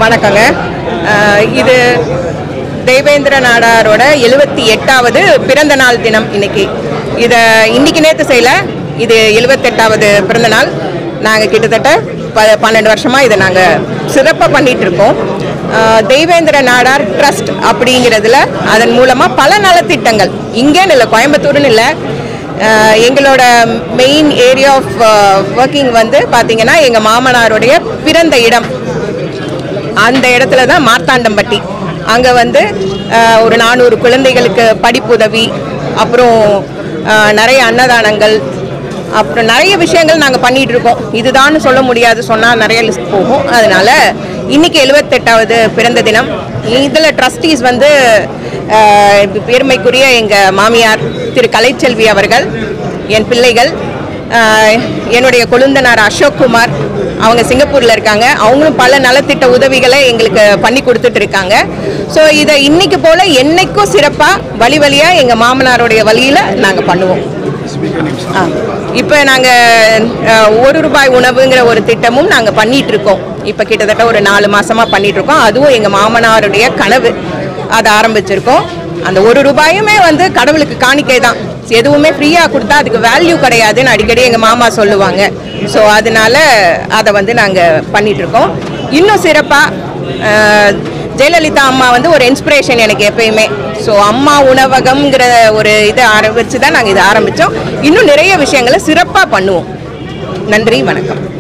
வணக்கங்க அஹ் இது தெய்வேந்திர நாடாரோட எழுபத்தி எட்டாவது பிறந்த நாள் தினம் இன்னைக்கு இதை இன்னைக்கு நேற்று செய்யல இது எழுபத்தெட்டாவது பிறந்த நாள் நாங்கள் கிட்டத்தட்ட ப பன்னெண்டு வருஷமாக இதை நாங்கள் சிறப்பாக பண்ணிட்டு இருக்கோம் அஹ் தெய்வேந்திர நாடார் ட்ரஸ்ட் அப்படிங்கிறதுல அதன் மூலமாக பல நலத்திட்டங்கள் இங்கேன்னு இல்லை கோயம்புத்தூர்னு இல்லை அஹ் எங்களோட மெயின் ஏரியா ஆஃப் ஒர்க்கிங் வந்து பார்த்தீங்கன்னா எங்கள் மாமனாருடைய பிறந்த இடம் அந்த இடத்துல தான் மார்த்தாண்டம்பட்டி அங்கே வந்து அஹ், ஒரு நானூறு குழந்தைகளுக்கு படிப்புதவி அப்புறம் அஹ், நிறைய அன்னதானங்கள் அப்புறம் நிறைய விஷயங்கள் நாங்கள் பண்ணிட்டு இருக்கோம் இதுதான்னு சொல்ல முடியாது சொன்னால் நிறைய லிஸ்ட் போகும் அதனால இன்னைக்கு எழுபத்தெட்டாவது பிறந்த தினம் இதில் ட்ரஸ்டீஸ் வந்து அஹ், பெருமைக்குரிய எங்கள் மாமியார் திரு கலைச்செல்வி அவர்கள் என் பிள்ளைகள் ஆஹ் என்னுடைய கொழுந்தனார் அசோக் குமார் அவங்க சிங்கப்பூரில் இருக்காங்க அவங்களும் பல நலத்திட்ட உதவிகளை எங்களுக்கு பண்ணி கொடுத்துட்டு இருக்காங்க ஸோ இதை இன்னைக்கு போல் என்னைக்கும் சிறப்பாக வழி வழியாக எங்கள் மாமனாருடைய வழியில் நாங்கள் பண்ணுவோம் இப்போ நாங்கள் ஒரு ரூபாய் உணவுங்கிற ஒரு திட்டமும் நாங்கள் பண்ணிட்டு இருக்கோம் இப்போ கிட்டத்தட்ட ஒரு நாலு மாசமா பண்ணிட்டு இருக்கோம் அதுவும் எங்கள் மாமனாருடைய கனவு அதை ஆரம்பிச்சிருக்கோம் அந்த ஒரு ரூபாயுமே வந்து கடவுளுக்கு காணிக்கை தான் எதுவுமே ஃப்ரீயாக கொடுத்தா அதுக்கு வேல்யூ கிடையாதுன்னு அடிக்கடி எங்கள் மாமா சொல்லுவாங்க ஸோ அதனால அதை வந்து நாங்கள் பண்ணிட்டு இருக்கோம் இன்னும் சிறப்பாக ஜெயலலிதா அம்மா வந்து ஒரு இன்ஸ்பிரேஷன் எனக்கு எப்பயுமே ஸோ அம்மா உணவகம்ங்கிற ஒரு இதை ஆரம்பித்து தான் நாங்கள் இதை ஆரம்பித்தோம் இன்னும் நிறைய விஷயங்களை சிறப்பாக பண்ணுவோம் நன்றி வணக்கம்